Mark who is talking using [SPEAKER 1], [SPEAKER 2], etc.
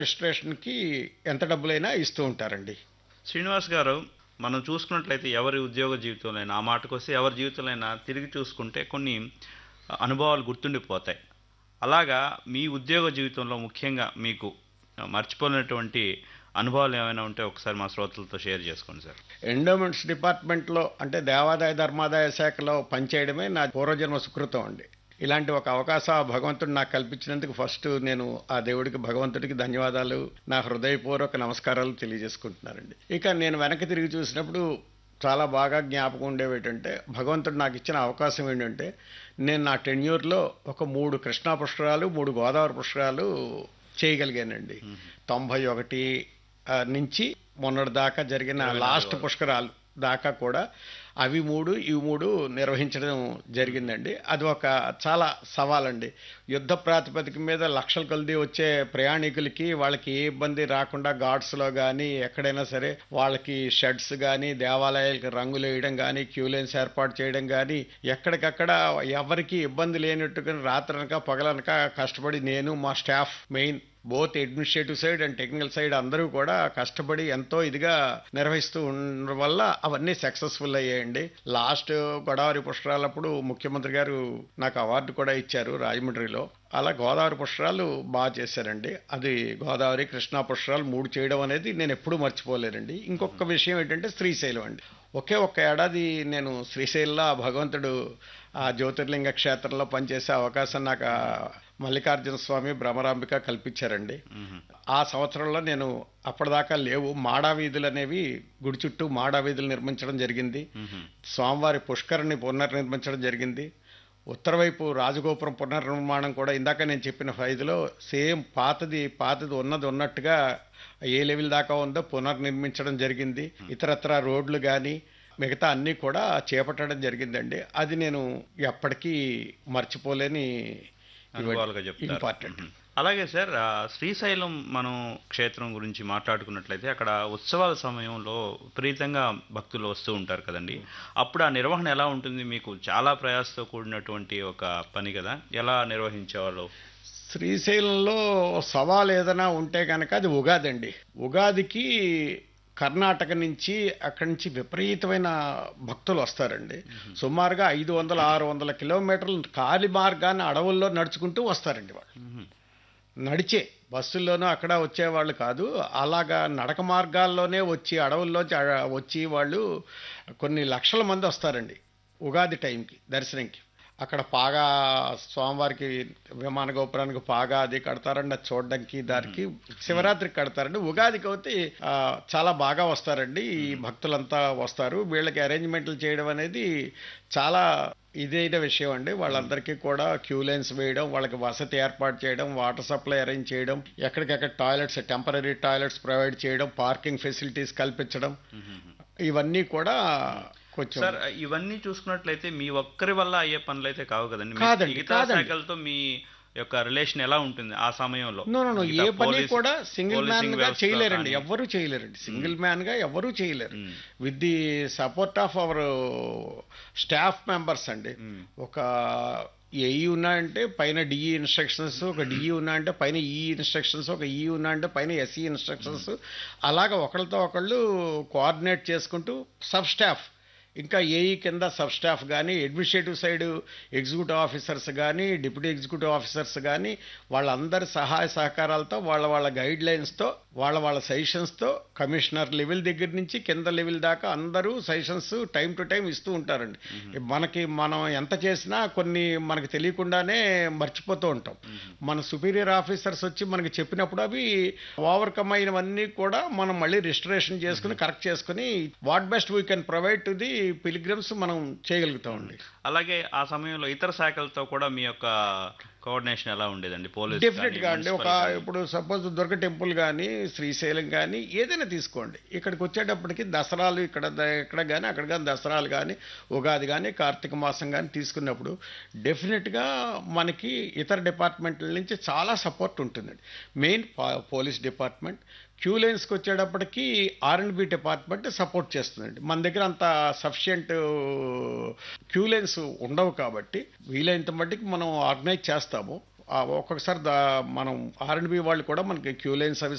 [SPEAKER 1] రిజిస్ట్రేషన్కి ఎంత డబ్బులైనా ఇస్తూ ఉంటారండి
[SPEAKER 2] శ్రీనివాస్ గారు మనం చూసుకున్నట్లయితే ఎవరి ఉద్యోగ జీవితంలో ఆ మాటకు వస్తే ఎవరి జీవితంలో తిరిగి చూసుకుంటే కొన్ని అనుభవాలు గుర్తుండిపోతాయి అలాగా మీ ఉద్యోగ జీవితంలో ముఖ్యంగా మీకు మర్చిపోయినటువంటి అనుభవాలు ఏమైనా ఉంటే ఒకసారి మా శ్రోతలతో షేర్ చేసుకోండి సార్
[SPEAKER 1] ఎండోమెంట్స్ డిపార్ట్మెంట్లో అంటే దేవాదాయ ధర్మాదాయ శాఖలో పనిచేయడమే నా పూర్వజన్మ సుకృతం అండి ఇలాంటి ఒక అవకాశం ఆ భగవంతుడు నాకు కల్పించినందుకు ఫస్ట్ నేను ఆ దేవుడికి భగవంతుడికి ధన్యవాదాలు నా హృదయపూర్వక నమస్కారాలు తెలియజేసుకుంటున్నానండి ఇక నేను వెనక్కి తిరిగి చూసినప్పుడు చాలా బాగా జ్ఞాపకం ఉండేవి ఏంటంటే భగవంతుడు నాకు ఇచ్చిన అవకాశం ఏంటంటే నేను నా టెన్యూర్లో ఒక మూడు కృష్ణా పుష్కరాలు మూడు గోదావరి పుష్కరాలు చేయగలిగానండి తొంభై ఒకటి ఆ, నుంచి మొన్నటి దాకా జరిగిన లాస్ట్ పుష్కరాలు దాకా కూడా అవి మూడు ఇవి మూడు నిర్వహించడం జరిగిందండి అది ఒక చాలా సవాలండి యుద్ధ ప్రాతిపదిక మీద లక్షల కొలది వచ్చే ప్రయాణికులకి వాళ్ళకి ఏ ఇబ్బంది రాకుండా ఘాట్స్లో కానీ ఎక్కడైనా సరే వాళ్ళకి షెడ్స్ కానీ దేవాలయాలకు రంగులు వేయడం కానీ క్యూ లైన్స్ ఏర్పాటు చేయడం కానీ ఎక్కడికక్కడ ఎవరికి ఇబ్బంది లేనట్టుగా రాత్రనక పగలనక కష్టపడి నేను మా staff main both administrative side and technical side అందరూ కూడా కష్టపడి ఎంతో ఇదిగా నిర్వహిస్తూ ఉండడం వల్ల అవన్నీ సక్సెస్ఫుల్ అయ్యాయండి లాస్ట్ గోదావరి పుష్కరాలప్పుడు ముఖ్యమంత్రి గారు నాకు అవార్డు కూడా ఇచ్చారు రాజమండ్రిలో అలా గోదావరి పుష్కరాలు బాగా చేశారండి అది గోదావరి కృష్ణా పుష్కరాలు మూడు చేయడం అనేది నేను ఎప్పుడూ మర్చిపోలేనండి ఇంకొక విషయం ఏంటంటే శ్రీశైలం అండి ఒకే ఒక్క ఏడాది నేను శ్రీశైలంలో ఆ భగవంతుడు ఆ జ్యోతిర్లింగ క్షేత్రంలో పనిచేసే అవకాశం నాకు ఆ మల్లికార్జున స్వామి భ్రమరాంబిక కల్పించారండి ఆ సంవత్సరంలో నేను అప్పటిదాకా లేవు మాడా వీధులు అనేవి గుడి చుట్టూ మాడా వీధులు నిర్మించడం జరిగింది స్వామివారి పుష్కరిని పునర్నిర్మించడం జరిగింది ఉత్తరవైపు రాజగోపురం పునర్నిర్మాణం కూడా ఇందాక నేను చెప్పిన ఫైదులో సేమ్ పాతది పాతది ఉన్నది ఉన్నట్టుగా ఏ లెవెల్ దాకా ఉందో పునర్నిర్మించడం జరిగింది ఇతరత్ర రోడ్లు కానీ మిగతా అన్నీ కూడా చేపట్టడం జరిగిందండి అది నేను ఎప్పటికీ మర్చిపోలేని
[SPEAKER 2] అనుభవాలుగా చెప్తారు
[SPEAKER 1] ఇంపార్టెంట్
[SPEAKER 2] అలాగే సార్ ఆ, శ్రీశైలం మనం క్షేత్రం గురించి మాట్లాడుకున్నట్లయితే అక్కడ ఉత్సవాల సమయంలో విపరీతంగా భక్తులు వస్తూ ఉంటారు కదండి అప్పుడు ఆ నిర్వహణ ఎలా ఉంటుంది మీకు చాలా ప్రయాసతో కూడినటువంటి ఒక పని కదా ఎలా నిర్వహించేవాళ్ళు
[SPEAKER 1] శ్రీశైలంలో సవాల్ ఏదైనా ఉంటే కనుక అది ఉగాది అండి ఉగాదికి కర్ణాటక నుంచి అక్కడి నుంచి విపరీతమైన భక్తులు వస్తారండి సుమారుగా ఐదు వందల ఆరు వందల కిలోమీటర్లు కాలి మార్గాన్ని అడవుల్లో నడుచుకుంటూ వస్తారండి వాళ్ళు
[SPEAKER 2] మ్మ్.
[SPEAKER 1] నడిచే బస్సుల్లోనూ అక్కడ వచ్చేవాళ్ళు కాదు అలాగా నడక మార్గాల్లోనే వచ్చి అడవుల్లోంచి అ- వచ్చి వాళ్ళు కొన్ని లక్షల మంది వస్తారండి ఉగాది టైంకి దర్శనంకి అక్కడ పాగా స్వామివారికి విమాన గోపురానికి పాగా అది కడతారండి అది చూడడానికి దానికి శివరాత్రికి కడతారండి ఉగాదికి అయితే ఆ, చాలా బాగా వస్తారండి ఈ భక్తులంతా వస్తారు వీళ్ళకి అరేంజ్మెంట్లు చేయడం అనేది చాలా ఇదైన విషయం అండి వాళ్ళందరికీ కూడా క్యూ లైన్స్ వేయడం వాళ్ళకి వసతి ఏర్పాటు చేయడం వాటర్ సప్లై అరేంజ్ చేయడం ఎక్కడికక్కడ టాయిలెట్స్ టెంపరీ టాయిలెట్స్ ప్రొవైడ్ చేయడం పార్కింగ్ ఫెసిలిటీస్ కల్పించడం ఇవన్నీ కూడా కొంచెం
[SPEAKER 2] సార్ ఇవన్నీ చూసుకున్నట్లయితే మీ ఒక్కరి వల్ల అయ్యే పనులు అయితే కావు కదండి మీ
[SPEAKER 1] కాదండి,
[SPEAKER 2] మిగతా
[SPEAKER 1] కాదండి.
[SPEAKER 2] శాఖలతో మీ యొక్క రిలేషన్ ఎలా ఉంటుంది ఆ సమయంలో
[SPEAKER 1] నో నో నో
[SPEAKER 2] మిగతా
[SPEAKER 1] ఏ పని
[SPEAKER 2] పోలీస్-
[SPEAKER 1] కూడా సింగిల్ మ్యాన్
[SPEAKER 2] పోలీసింగ్
[SPEAKER 1] గా
[SPEAKER 2] వ్యవస్థ
[SPEAKER 1] చేయలేరండి
[SPEAKER 2] కానీ.
[SPEAKER 1] ఎవ్వరూ చేయలేరండి సింగిల్ మ్యాన్ గా ఎవరూ చేయలేరు
[SPEAKER 2] మ్మ్.
[SPEAKER 1] With the support of our staff members అండి
[SPEAKER 2] మ్మ్.
[SPEAKER 1] ఒక ఏఈ ఉన్నాయంటే పైన డిఈ ఇన్స్ట్రక్షన్స్ ఒక డిఈ ఉన్నాయంటే పైన ఈ ఇన్స్ట్రక్షన్స్ ఒక ఈ ఉన్నాయంటే పైన ఎస్ఈ ఇన్స్ట్రక్షన్స్ అలాగ ఒకళ్ళతో ఒకళ్ళు కోఆర్డినేట్ చేసుకుంటూ సబ్ స్టాఫ్ ఇంకా ఏఈ కింద సబ్ స్టాఫ్ కానీ అడ్మినిస్ట్రేటివ్ సైడ్ ఎగ్జిక్యూటివ్ ఆఫీసర్స్ కానీ డిప్యూటీ ఎగ్జిక్యూటివ్ ఆఫీసర్స్ కానీ వాళ్ళందరి సహాయ సహకారాలతో వాళ్ళ వాళ్ళ గైడ్ లైన్స్తో వాళ్ళ వాళ్ళ సజెషన్స్తో కమిషనర్ లెవెల్ దగ్గర నుంచి కింద లెవెల్ దాకా అందరూ సజెషన్స్ టైం టు టైం ఇస్తూ ఉంటారండి మనకి మనం ఎంత చేసినా కొన్ని మనకి తెలియకుండానే మర్చిపోతూ ఉంటాం మన సుపీరియర్ ఆఫీసర్స్ వచ్చి మనకి చెప్పినప్పుడు అవి ఓవర్కమ్ అయినవన్నీ కూడా మనం మళ్ళీ రిజిస్ట్రేషన్ చేసుకుని కరెక్ట్ చేసుకుని what best we can provide to the pilgrims మనం చేయగలుగుతామండి
[SPEAKER 2] అలాగే ఆ సమయంలో ఇతర శాఖలతో కూడా మీ యొక్క కోఆర్డినేషన్ ఎలా ఉండేదండి పోలీస్
[SPEAKER 1] డెఫినెట్ గా అండి ఒక ఇప్పుడు సపోజ్ దుర్గ టెంపుల్ కానీ శ్రీశైలం కానీ ఏదైనా తీసుకోండి ఇక్కడికి వచ్చేటప్పటికి దసరాలు ఇక్కడ ద- ఇక్కడ కానీ అక్కడ కానీ దసరాలు కానీ ఉగాది కానీ కార్తీక మాసం కానీ తీసుకున్నప్పుడు డెఫినెట్గా మనకి ఇతర డిపార్ట్మెంట్ల నుంచి చాలా సపోర్ట్ ఉంటుందండి మెయిన్ పోలీస్ డిపార్ట్మెంట్ క్యూ లైన్స్కి వచ్చేటప్పటికి R and B department support చేస్తుందండి మన దగ్గర అంత సఫిషియంట్ క్యూ లైన్స్ ఉండవు కాబట్టి వీలైనంత మట్టికి మనం ఆర్గనైజ్ చేస్తాము ఆ ఒక్కొక్కసారి దా మనం ఆర్ఎండ్బి వాళ్ళు కూడా మనకి క్యూ లైన్ సర్వీస్